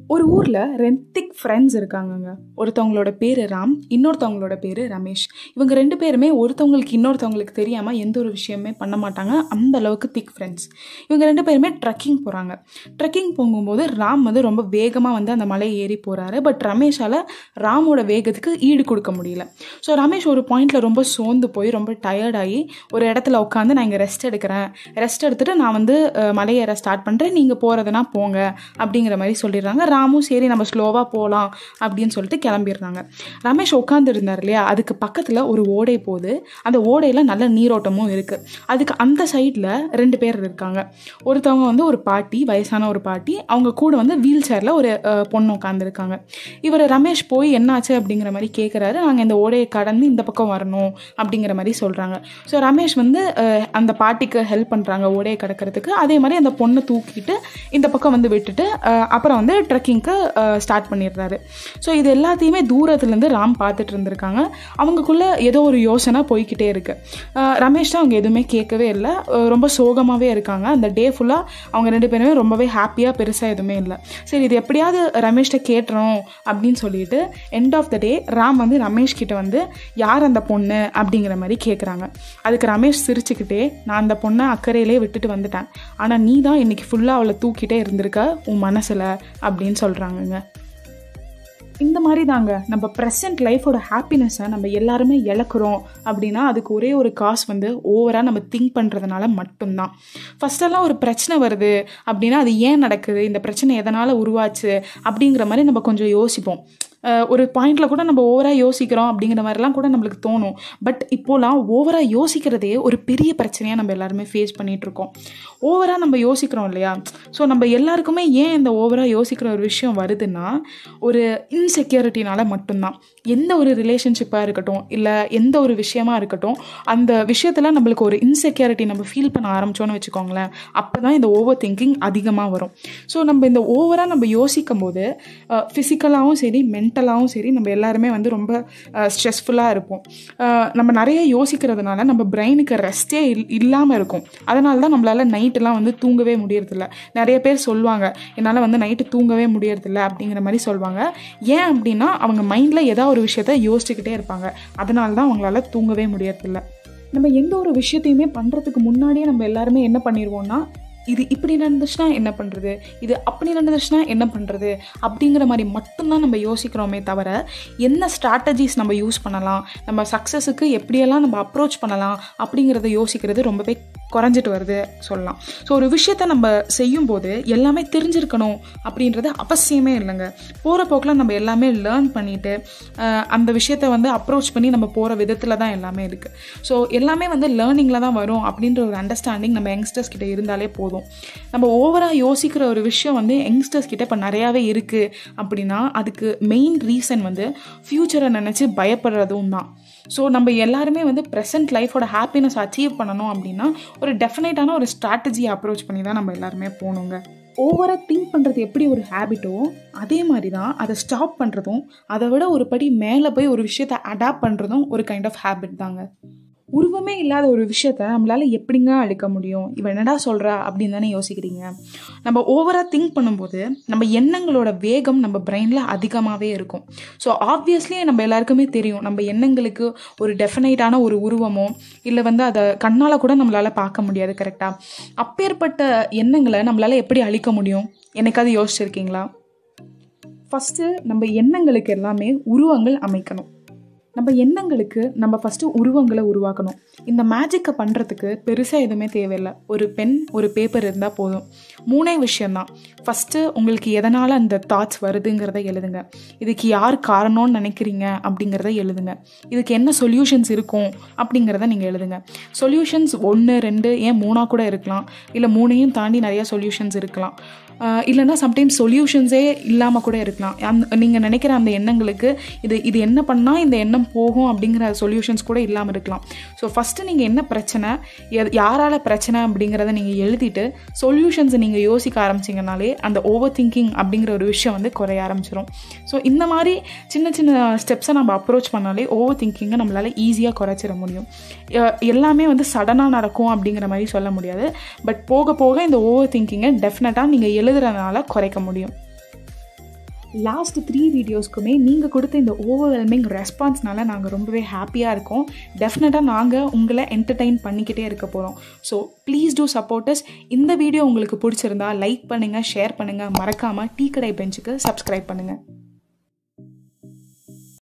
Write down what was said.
ஒரு ஊரில் ரெண்டு திக் ஃப்ரெண்ட்ஸ் இருக்காங்கங்க ஒருத்தவங்களோட பேர் ராம் இன்னொருத்தவங்களோட பேர் ரமேஷ் இவங்க ரெண்டு பேருமே ஒருத்தவங்களுக்கு இன்னொருத்தவங்களுக்கு தெரியாமல் எந்த ஒரு விஷயமே பண்ண மாட்டாங்க அந்த அளவுக்கு திக் ஃப்ரெண்ட்ஸ் இவங்க ரெண்டு பேருமே ட்ரெக்கிங் போகிறாங்க ட்ரெக்கிங் போகும்போது ராம் வந்து ரொம்ப வேகமாக வந்து அந்த மலையை ஏறி போகிறாரு பட் ரமேஷால் ராமோட வேகத்துக்கு ஈடு கொடுக்க முடியல ஸோ ரமேஷ் ஒரு பாயிண்டில் ரொம்ப சோர்ந்து போய் ரொம்ப டயர்டாகி ஒரு இடத்துல உட்காந்து நான் இங்கே ரெஸ்ட் எடுக்கிறேன் ரெஸ்ட் எடுத்துகிட்டு நான் வந்து அஹ், மலையேற ஸ்டார்ட் பண்ணுறேன் நீங்கள் போகிறதுனா போங்க அப்படிங்கிற மாதிரி சொல்லிடுறாங்க ராமும் சரி நம்ம ஸ்லோவாக போகலாம் அப்படின்னு சொல்லிட்டு கிளம்பிடுறாங்க ரமேஷ் உட்காந்து இருந்தார் இல்லையா அதுக்கு பக்கத்தில் ஒரு ஓடை போகுது அந்த ஓடையில் நல்ல நீரோட்டமும் இருக்குது அதுக்கு அந்த சைடில் ரெண்டு பேர் இருக்காங்க ஒருத்தவங்க வந்து ஒரு பாட்டி வயசான ஒரு பாட்டி அவங்க கூட வந்து வீல் சேரில் ஒரு அஹ், பொண்ணு உட்காந்துருக்காங்க இவர் ரமேஷ் போய் என்னாச்சு அப்படிங்கிற மாதிரி கேட்குறாரு நாங்கள் இந்த ஓடையை கடந்து இந்த பக்கம் வரணும் அப்படிங்கிற மாதிரி சொல்கிறாங்க ஸோ ரமேஷ் வந்து அஹ், அந்த பாட்டிக்கு ஹெல்ப் பண்ணுறாங்க ஓடையை கடக்கிறதுக்கு அதே மாதிரி அந்த பொண்ணை தூக்கிட்டு இந்த பக்கம் வந்து விட்டுட்டு அஹ், அப்புறம் வந்து ட்ரெக்கிங்க்கு ஸ்டார்ட் பண்ணிடுறாரு ஸோ இது எல்லாத்தையுமே தூரத்துலேருந்து ராம் பார்த்துட்டு இருந்திருக்காங்க அவங்களுக்குள்ள ஏதோ ஒரு யோசனை போய்க்கிட்டே இருக்கு அஹ், ரமேஷ் தான் அவங்க எதுவுமே கேட்கவே இல்லை அஹ், ரொம்ப சோகமாகவே இருக்காங்க அந்த டே ஃபுல்லாக அவங்க ரெண்டு பேருமே ரொம்பவே ஹாப்பியாக பெருசாக எதுவுமே இல்லை சரி இது எப்படியாவது ரமேஷ்கிட்ட கேட்டுறோம் அப்படின்னு சொல்லிட்டு end of the day Ram வந்து ரமேஷ் கிட்ட வந்து யார் அந்த பொண்ணு அப்படிங்கிற மாதிரி கேட்குறாங்க அதுக்கு ரமேஷ் சிரிச்சுக்கிட்டே நான் அந்த பொண்ணை அக்கறையிலே விட்டுட்டு வந்துட்டேன் ஆனால் நீ தான் இன்னைக்கு ஃபுல்லாக அவளை தூக்கிட்டே இருந்திருக்க உன் மனசில் அப்படின்னு சொல்கிறாங்கங்க இந்த மாதிரி தாங்க நம்ம ப்ரெசன்ட் லைஃபோட ஹாப்பினஸை நம்ம எல்லாருமே இழக்கிறோம் அப்படின்னா அதுக்கு ஒரே ஒரு காசு வந்து ஓவராக நம்ம திங்க் பண்ணுறதுனால மட்டும்தான் ஃபஸ்ட்டெல்லாம் ஒரு பிரச்சனை வருது அப்படின்னா அது ஏன் நடக்குது இந்த பிரச்சனை எதனால் உருவாச்சு அப்படிங்கிற மாதிரி நம்ம கொஞ்சம் யோசிப்போம் அஹ் ஒரு பாயிண்டில் கூட நம்ம ஓவராக யோசிக்கிறோம் அப்படிங்கிற மாதிரிலாம் கூட நம்மளுக்கு தோணும் பட் இப்போலாம் ஓவராக யோசிக்கிறதே ஒரு பெரிய பிரச்சனையாக நம்ம எல்லாருமே ஃபேஸ் பண்ணிகிட்டு இருக்கோம் ஓவராக நம்ம யோசிக்கிறோம் இல்லையா ஸோ நம்ம எல்லாருக்குமே ஏன் இந்த ஓவராக யோசிக்கிற ஒரு விஷயம் வருதுன்னா ஒரு இன்செக்யூரிட்டினால மட்டும்தான் எந்த ஒரு ரிலேஷன்ஷிப்பாக இருக்கட்டும் இல்லை எந்த ஒரு விஷயமா இருக்கட்டும் அந்த விஷயத்தில் நம்மளுக்கு ஒரு இன்செக்யூரிட்டி நம்ம ஃபீல் பண்ண ஆரம்பிச்சோன்னு வச்சுக்கோங்களேன் அப்போ தான் இந்த ஓவர் திங்கிங் அதிகமாக வரும் ஸோ நம்ம இந்த ஓவராக நம்ம யோசிக்கும் போது ஃபிசிக்கலாகவும் சரி மென்டலாகவும் சரி நம்ம எல்லாருமே வந்து ரொம்ப ஸ்ட்ரெஸ்ஃபுல்லாக இருப்போம் அஹ் நம்ம நிறைய யோசிக்கிறதுனால நம்ம பிரெயினுக்கு ரெஸ்ட்டே இல் இல்லாமல் இருக்கும் அதனால தான் நம்மளால் நைட்டெல்லாம் வந்து தூங்கவே முடியறதில்ல நிறைய பேர் சொல்லுவாங்க என்னால் வந்து நைட்டு தூங்கவே முடியறதில்ல அப்படிங்கிற மாதிரி சொல்லுவாங்க ஏன் அப்படின்னா அவங்க மைண்டில் ஏதாவது ஒரு விஷயத்த யோசிச்சுக்கிட்டே இருப்பாங்க அதனால தான் அவங்களால தூங்கவே முடியறதில்ல நம்ம எந்த ஒரு விஷயத்தையுமே பண்ணுறதுக்கு முன்னாடியே நம்ம எல்லாருமே என்ன பண்ணிடுவோம்னா இது இப்படி நடந்துச்சுன்னா என்ன பண்ணுறது இது அப்படி நடந்துச்சுன்னா என்ன பண்ணுறது அப்படிங்கிற மாதிரி மட்டும்தான் நம்ம யோசிக்கிறோமே தவிர என்ன ஸ்ட்ராட்டஜிஸ் நம்ம யூஸ் பண்ணலாம் நம்ம சக்ஸஸுக்கு எப்படியெல்லாம் நம்ம அப்ரோச் பண்ணலாம் அப்படிங்கிறத யோசிக்கிறது ரொம்பவே குறைஞ்சிட்டு வருது சொல்லலாம் ஸோ ஒரு விஷயத்த நம்ம செய்யும்போது எல்லாமே தெரிஞ்சிருக்கணும் அப்படின்றது அவசியமே இல்லைங்க போகிற போக்கில் நம்ம எல்லாமே லேர்ன் பண்ணிட்டு அஹ், அந்த விஷயத்த வந்து அப்ரோச் பண்ணி நம்ம போகிற விதத்தில் தான் எல்லாமே இருக்குது ஸோ எல்லாமே வந்து லேர்னிங்கில் தான் வரும் அப்படின்ற ஒரு அண்டர்ஸ்டாண்டிங் நம்ம யங்ஸ்டர்ஸ் கிட்ட இருந்தாலே போதும் நம்ம ஓவராக யோசிக்கிற ஒரு விஷயம் வந்து யங்ஸ்டர்ஸ் கிட்ட இப்போ நிறையாவே இருக்குது அப்படின்னா அதுக்கு மெயின் ரீசன் வந்து ஃப்யூச்சரை நினச்சி பயப்படுறதும் தான் ஸோ நம்ம எல்லாருமே வந்து ப்ரெசன்ட் லைஃபோட ஹாப்பினஸ் அச்சீவ் பண்ணணும் அப்படின்னா ஒரு டெஃபினட்டான ஒரு ஸ்ட்ராட்டஜியை அப்ரோச் பண்ணி தான் நம்ம எல்லாருமே போகணுங்க ஓவராக திங்க் பண்ணுறது எப்படி ஒரு ஹேபிட்டோ அதே மாதிரி தான் அதை ஸ்டாப் பண்ணுறதும் அதை விட ஒரு படி மேலே போய் ஒரு விஷயத்தை அடாப்ட் பண்ணுறதும் ஒரு கைண்ட் ஆஃப் ஹேபிட் தாங்க உருவமே இல்லாத ஒரு விஷயத்த நம்மளால எப்படிங்க அழிக்க முடியும் இவன் என்னடா சொல்கிறா அப்படின்னு தானே யோசிக்கிறீங்க நம்ம ஓவராக திங்க் பண்ணும்போது நம்ம எண்ணங்களோட வேகம் நம்ம பிரெயினில் அதிகமாகவே இருக்கும் ஸோ ஆப்வியஸ்லி நம்ம எல்லாருக்குமே தெரியும் நம்ம எண்ணங்களுக்கு ஒரு டெஃபினைட்டான ஒரு உருவமோ இல்லை வந்து அதை கண்ணால் கூட நம்மளால் பார்க்க முடியாது கரெக்டாக அப்பேற்பட்ட எண்ணங்களை நம்மளால் எப்படி அழிக்க முடியும் என்னைக்காவது யோசிச்சிருக்கீங்களா ஃபஸ்ட்டு நம்ம எண்ணங்களுக்கு எல்லாமே உருவங்கள் அமைக்கணும் நம்ம எண்ணங்களுக்கு நம்ம ஃபஸ்ட்டு உருவங்களை உருவாக்கணும் இந்த மேஜிக்கை பண்ணுறதுக்கு பெருசாக எதுவுமே தேவையில்லை ஒரு பென் ஒரு பேப்பர் இருந்தால் போதும் மூணே விஷயந்தான் ஃபஸ்ட்டு உங்களுக்கு எதனால் அந்த தாட்ஸ் வருதுங்கிறத எழுதுங்க இதுக்கு யார் காரணம்னு நினைக்கிறீங்க அப்படிங்கிறத எழுதுங்க இதுக்கு என்ன சொல்யூஷன்ஸ் இருக்கும் அப்படிங்கிறத நீங்கள் எழுதுங்க சொல்யூஷன்ஸ் ஒன்று ரெண்டு ஏன் மூணாக கூட இருக்கலாம் இல்லை மூணையும் தாண்டி நிறைய சொல்யூஷன்ஸ் இருக்கலாம் ஆஹ் இல்லைன்னா சம்டைம்ஸ் சொல்யூஷன்ஸே இல்லாமல் கூட இருக்கலாம் அந்த நீங்கள் நினைக்கிற அந்த எண்ணங்களுக்கு இது இது என்ன பண்ணால் இந்த எண்ணம் போகும் அப்படிங்கிற சொல்யூஷன்ஸ் கூட இல்லாமல் இருக்கலாம் ஸோ ஃபஸ்ட்டு நீங்கள் என்ன பிரச்சனை எது- யாரால பிரச்சனை அப்படிங்கிறத நீங்கள் எழுதிட்டு சொல்யூஷன்ஸை நீங்கள் யோசிக்க ஆரம்பிச்சிங்கனாலே அந்த ஓவர் திங்கிங் அப்படிங்கிற ஒரு விஷயம் வந்து குறைய ஆரம்பிச்சிடும் ஸோ இந்த மாதிரி சின்ன சின்ன ஸ்டெப்ஸை நம்ம அப்ரோச் பண்ணாலே ஓவர் திங்கிங்கை நம்மளால் ஈஸியாக குறைச்சிட முடியும் எ- எல்லாமே வந்து சடனாக நடக்கும் அப்படிங்கிற மாதிரி சொல்ல முடியாது பட் போக போக இந்த ஓவர் திங்கிங்கை டெஃபினட்டாக நீங்கள் எழுதுறதுனால குறைக்க முடியும் லாஸ்ட் த்ரீ வீடியோஸ்க்குமே நீங்கள் கொடுத்த இந்த ஓவர்வெல்மிங் ரெஸ்பான்ஸ்னால நாங்கள் ரொம்பவே ஹாப்பியாக இருக்கோம் டெஃபினட்டாக நாங்கள் உங்களை என்டர்டெயின் பண்ணிக்கிட்டே இருக்க போகிறோம் ஸோ ப்ளீஸ் டூ சப்போர்ட்டஸ் இந்த வீடியோ உங்களுக்கு பிடிச்சிருந்தா லைக் பண்ணுங்கள் ஷேர் பண்ணுங்கள் மறக்காமல் டீ கடை பெஞ்சுக்கு சப்ஸ்கிரைப் பண்ணுங்கள்